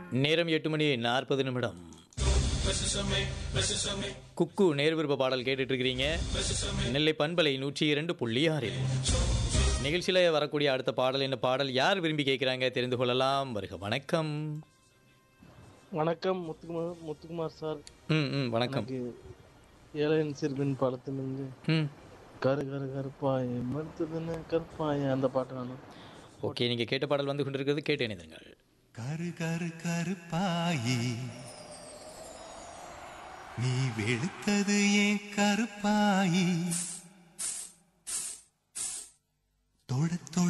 நேரம் எட்டு மணி நாற்பது நிமிடம் குக்கு நேர் விருப்ப பாடல் கேட்டுட்டு இருக்கிறீங்க நெல்லை பண்பலை நூற்றி இரண்டு புள்ளி ஆறில் நிகழ்ச்சியில் வரக்கூடிய அடுத்த பாடல் என்ன பாடல் யார் விரும்பி கேட்குறாங்க தெரிந்து கொள்ளலாம் வருக வணக்கம் வணக்கம் முத்துக்குமார் முத்துக்குமார் சார் ம் ம் வணக்கம் எனக்கு ஏழையன் சிறுபின் படத்திலிருந்து ம் கரு கரு கருப்பாய மறுத்ததுன்னு கருப்பாய அந்த பாட்டு வேணும் ஓகே நீங்கள் கேட்ட பாடல் வந்து கொண்டிருக்கிறது கேட்டு இணைந்துங்கள் கரு கரு கருப்பாயி நீ வெளுத்தது ஏன் கருப்பாயி தொட தொட